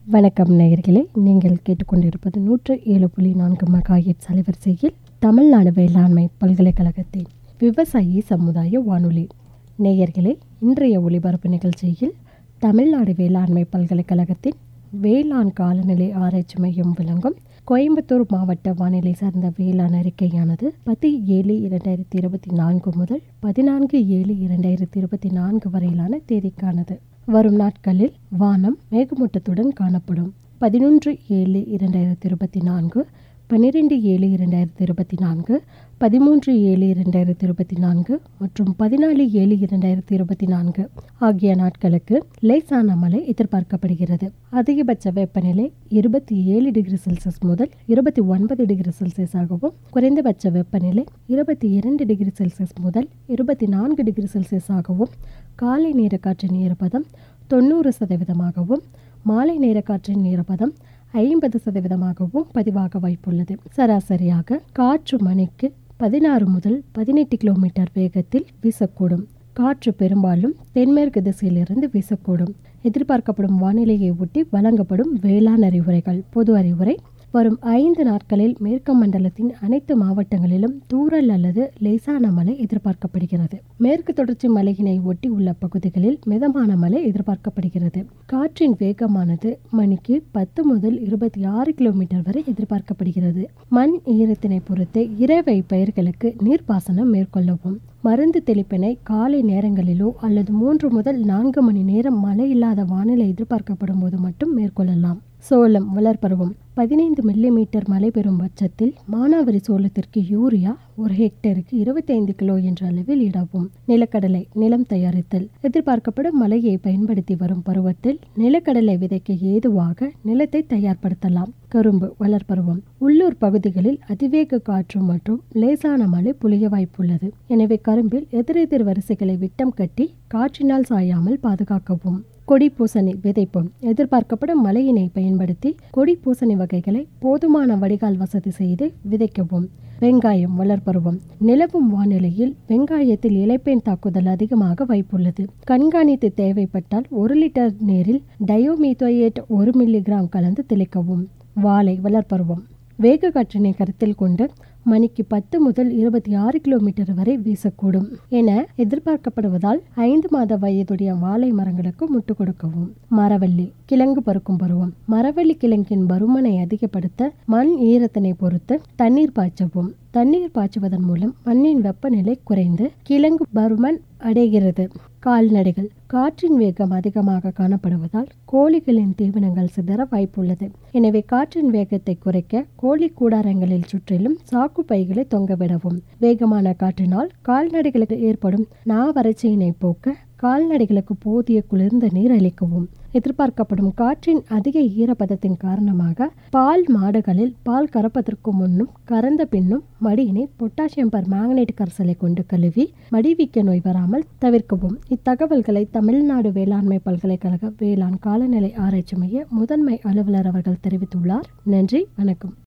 வணக்கம் நேயர்களே நீங்கள் கேட்டுக்கொண்டிருப்பது நூற்று ஏழு புள்ளி நான்கு மெகாஹெட் அலைவரிசையில் தமிழ்நாடு வேளாண்மை பல்கலைக்கழகத்தின் விவசாயி சமுதாய வானொலி நேயர்களே இன்றைய ஒளிபரப்பு நிகழ்ச்சியில் தமிழ்நாடு வேளாண்மை பல்கலைக்கழகத்தின் வேளாண் காலநிலை ஆராய்ச்சி மையம் விளங்கும் கோயம்புத்தூர் மாவட்ட வானிலை சார்ந்த வேளாண் அறிக்கையானது பத்து ஏழு இரண்டாயிரத்தி இருபத்தி நான்கு முதல் பதினான்கு ஏழு இரண்டாயிரத்தி இருபத்தி நான்கு வரையிலான தேதிக்கானது வரும் நாட்களில் வானம் மேகமூட்டத்துடன் காணப்படும் பதினொன்று ஏழு இரண்டாயிரத்தி இருபத்தி நான்கு பன்னிரெண்டு ஏழு இரண்டாயிரத்தி இருபத்தி நான்கு பதிமூன்று ஏழு இரண்டாயிரத்தி இருபத்தி நான்கு மற்றும் பதினாலு ஏழு இரண்டாயிரத்தி இருபத்தி நான்கு ஆகிய நாட்களுக்கு லேசான மழை எதிர்பார்க்கப்படுகிறது அதிகபட்ச வெப்பநிலை இருபத்தி ஏழு டிகிரி செல்சியஸ் முதல் இருபத்தி ஒன்பது டிகிரி செல்சியஸாகவும் குறைந்தபட்ச வெப்பநிலை இருபத்தி இரண்டு டிகிரி செல்சியஸ் முதல் இருபத்தி நான்கு டிகிரி செல்சியஸாகவும் காலை நேர காற்றின் ஈரப்பதம் தொண்ணூறு சதவீதமாகவும் மாலை நேர காற்றின் ஈரப்பதம் ஐம்பது சதவீதமாகவும் பதிவாக வாய்ப்புள்ளது சராசரியாக காற்று மணிக்கு பதினாறு முதல் பதினெட்டு கிலோமீட்டர் வேகத்தில் வீசக்கூடும் காற்று பெரும்பாலும் தென்மேற்கு திசையிலிருந்து வீசக்கூடும் எதிர்பார்க்கப்படும் வானிலையை ஒட்டி வழங்கப்படும் வேளாண் அறிவுரைகள் பொது அறிவுரை வரும் ஐந்து நாட்களில் மேற்கு மண்டலத்தின் அனைத்து மாவட்டங்களிலும் தூறல் அல்லது லேசான மழை எதிர்பார்க்கப்படுகிறது மேற்கு தொடர்ச்சி மலையினை ஒட்டி உள்ள பகுதிகளில் மிதமான மழை எதிர்பார்க்கப்படுகிறது காற்றின் வேகமானது மணிக்கு பத்து முதல் இருபத்தி ஆறு கிலோமீட்டர் வரை எதிர்பார்க்கப்படுகிறது மண் ஈரத்தினை பொறுத்து இறவை பயிர்களுக்கு நீர்ப்பாசனம் மேற்கொள்ளவும் மருந்து தெளிப்பினை காலை நேரங்களிலோ அல்லது மூன்று முதல் நான்கு மணி நேரம் மழை இல்லாத வானிலை எதிர்பார்க்கப்படும் போது மட்டும் மேற்கொள்ளலாம் சோளம் வளர்ப்பருவம் பதினைந்து மில்லி மீட்டர் மழை பெறும் பட்சத்தில் மானாவரி சோளத்திற்கு யூரியா ஒரு ஹெக்டருக்கு இருபத்தி ஐந்து கிலோ என்ற அளவில் இடவும் நிலக்கடலை நிலம் தயாரித்தல் எதிர்பார்க்கப்படும் மழையை பயன்படுத்தி வரும் பருவத்தில் நிலக்கடலை விதைக்க ஏதுவாக நிலத்தை தயார்படுத்தலாம் கரும்பு வளர்ப்பருவம் உள்ளூர் பகுதிகளில் அதிவேக காற்று மற்றும் லேசான மழை பொழிய வாய்ப்புள்ளது எனவே கரும்பில் எதிரெதிர் வரிசைகளை விட்டம் கட்டி காற்றினால் சாயாமல் பாதுகாக்கவும் கொடி பூசணி விதைப்போம் எதிர்பார்க்கப்படும் மழையினை பயன்படுத்தி கொடி பூசணி வகைகளை போதுமான வடிகால் வசதி செய்து விதைக்கவும் வெங்காயம் வளர்ப்பருவம் நிலவும் வானிலையில் வெங்காயத்தில் இலைப்பேன் தாக்குதல் அதிகமாக வாய்ப்புள்ளது கண்காணித்து தேவைப்பட்டால் ஒரு லிட்டர் நீரில் டயோமீத்தோயேட் ஒரு மில்லிகிராம் கலந்து தெளிக்கவும் வாழை வளர்ப்பருவம் வேக காற்றினை கருத்தில் கொண்டு மணிக்கு பத்து முதல் இருபத்தி ஆறு கிலோமீட்டர் வரை வீசக்கூடும் என எதிர்பார்க்கப்படுவதால் ஐந்து மாத வயதுடைய வாழை மரங்களுக்கு முட்டு கொடுக்கவும் மரவள்ளி கிழங்கு பருக்கும் பருவம் மரவள்ளி கிழங்கின் பருமனை அதிகப்படுத்த மண் ஈரத்தினை பொறுத்து தண்ணீர் பாய்ச்சவும் தண்ணீர் பாய்ச்சுவதன் மூலம் மண்ணின் வெப்பநிலை குறைந்து கிழங்கு பருமன் அடைகிறது கால்நடைகள் காற்றின் வேகம் அதிகமாக காணப்படுவதால் கோழிகளின் தீவனங்கள் சிதற வாய்ப்புள்ளது எனவே காற்றின் வேகத்தை குறைக்க கோழி கூடாரங்களில் சுற்றிலும் சாக்கு பைகளை தொங்கவிடவும் வேகமான காற்றினால் கால்நடைகளுக்கு ஏற்படும் நாவறட்சியினை போக்க கால்நடைகளுக்கு போதிய குளிர்ந்த நீர் அளிக்கவும் எதிர்பார்க்கப்படும் காற்றின் அதிக ஈரப்பதத்தின் காரணமாக பால் மாடுகளில் பால் கறப்பதற்கு முன்னும் கறந்த பின்னும் மடியினை பொட்டாசியம் பர் மேங்கனேட் கரைசலை கொண்டு கழுவி மடிவீக்க நோய் வராமல் தவிர்க்கவும் இத்தகவல்களை தமிழ்நாடு வேளாண்மை பல்கலைக்கழக வேளாண் காலநிலை ஆராய்ச்சி மைய முதன்மை அலுவலர் அவர்கள் தெரிவித்துள்ளார் நன்றி வணக்கம்